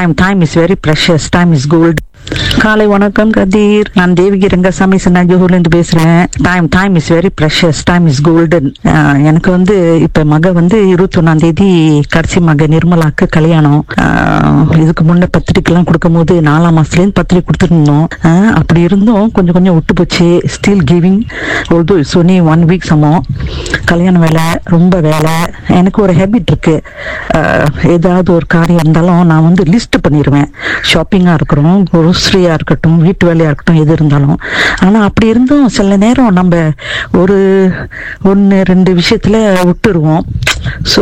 time time is very precious time is gold காலை வணக்கம் கதீர் நான் தேவிகி ரங்கசாமி சின்ன ஜோஹூர்லேருந்து பேசுறேன் time time is very precious time is golden எனக்கு வந்து இப்ப மக வந்து இருபத்தி ஒன்னாம் தேதி கடைசி மக நிர்மலாக்கு கல்யாணம் ஆஹ், இதுக்கு முன்ன பத்திரிக்கைலாம் கொடுக்கும் போது நாலாம் மாசத்துலேருந்து பத்திரிக்கை கொடுத்துருந்தோம் ஆஹ், அப்படி இருந்தும் கொஞ்சம் கொஞ்சம் விட்டு போச்சு ஸ்டில் கிவிங் ஒல்து சொனி ஒன் வீக் சமம் கல்யாண வேலை ரொம்ப வேலை எனக்கு ஒரு ஹேபிட் இருக்கு ஆஹ், ஏதாவது ஒரு காரியம் இருந்தாலும் நான் வந்து லிஸ்ட் பண்ணிடுவேன் ஷாப்பிங்காக இருக்கிறோம் குரோசரியாக இருக்கட்டும் வீட்டு வேலையாக இருக்கட்டும் எது இருந்தாலும் ஆனால் அப்படி இருந்தும் சில நேரம் நம்ம ஒரு ஒன்று ரெண்டு விஷயத்தில் விட்டுருவோம் ஸோ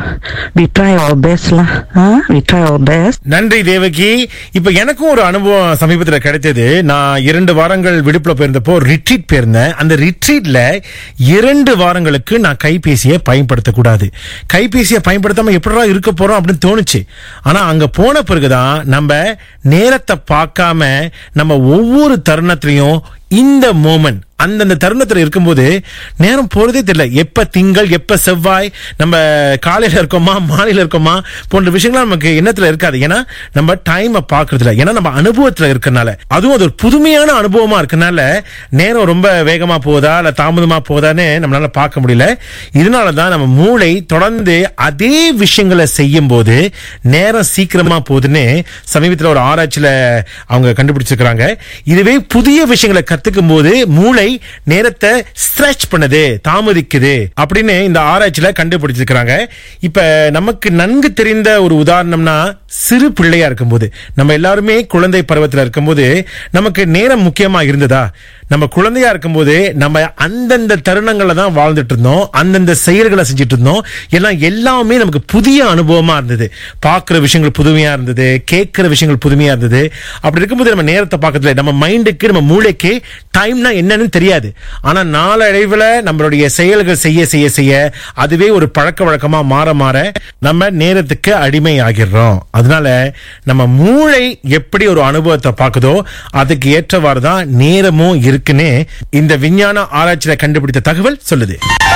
வி ட்ரை அவர் பெஸ்ட்லாம் வி ட்ரை அவர் பெஸ்ட் நன்றி தேவகி இப்ப எனக்கும் ஒரு அனுபவம் சமீபத்துல கிடைத்தது நான் இரண்டு வாரங்கள் விடுப்புல போயிருந்தப்போ ரிட்ரீட் போயிருந்தேன் அந்த ரிட்ரீட்ல இரண்டு வாரங்களுக்கு நான் கைபேசியை பயன்படுத்தக்கூடாது கைபேசியை பயன்படுத்தாம எப்படா இருக்க போறோம் அப்படின்னு தோணுச்சு ஆனா அங்க போன பிறகுதான் நம்ம நேரத்தை பார்க்காம நம்ம ஒவ்வொரு தருணத்திலையும் இந்த மோமெண்ட் அந்தந்த தருணத்துல இருக்கும்போது நேரம் போறதே தெரியல எப்ப திங்கள் எப்ப செவ்வாய் நம்ம காலையில இருக்கோமா மாலையில இருக்கோமா போன்ற விஷயங்கள்லாம் நமக்கு எண்ணத்துல இருக்காது ஏன்னா நம்ம டைமை பாக்குறது இல்ல ஏன்னா நம்ம அனுபவத்துல இருக்கறனால அதுவும் அது ஒரு புதுமையான அனுபவமா இருக்கனால நேரம் ரொம்ப வேகமா போதா இல்ல தாமதமா போதான்னு நம்மளால பார்க்க முடியல இதனாலதான் நம்ம மூளை தொடர்ந்து அதே விஷயங்களை செய்யும் போது நேரம் சீக்கிரமா போகுதுன்னு சமீபத்துல ஒரு ஆராய்ச்சியில அவங்க கண்டுபிடிச்சிருக்கிறாங்க இதுவே புதிய விஷயங்களை கத்துக்கும் போது மூளை நேரத்தை ஸ்ட்ரெச் பண்ணுது தாமதிக்குது அப்படின்னு இந்த ஆராய்ச்சியில கண்டுபிடிச்சிருக்கிறாங்க இப்ப நமக்கு நன்கு தெரிந்த ஒரு உதாரணம்னா சிறு பிள்ளையா இருக்கும்போது நம்ம எல்லாருமே குழந்தை பருவத்துல இருக்கும்போது நமக்கு நேரம் முக்கியமா இருந்ததா நம்ம குழந்தையா இருக்கும்போது நம்ம அந்தந்த தருணங்கள்ல தான் வாழ்ந்துட்டு இருந்தோம் அந்தந்த செயல்களை செஞ்சுட்டு இருந்தோம் எல்லாம் எல்லாமே நமக்கு புதிய அனுபவமா இருந்தது பார்க்குற விஷயங்கள் புதுமையா இருந்தது கேட்கிற விஷயங்கள் புதுமையா இருந்தது அப்படி இருக்கும்போது நம்ம நேரத்தை பார்க்கறதுல நம்ம மைண்டுக்கு நம்ம மூளைக்கு டைம்னா என்னன்னு தெரியாது ஆனா நாளடைவுல நம்மளுடைய செயல்கள் செய்ய செய்ய செய்ய அதுவே ஒரு பழக்க வழக்கமா மாற மாற நம்ம நேரத்துக்கு அடிமை ஆகிடுறோம் அதனால நம்ம மூளை எப்படி ஒரு அனுபவத்தை பார்க்குதோ அதுக்கு ஏற்றவாறு தான் நேரமும் இருக்குன்னு இந்த விஞ்ஞான ஆராய்ச்சியில கண்டுபிடித்த தகவல் சொல்லுது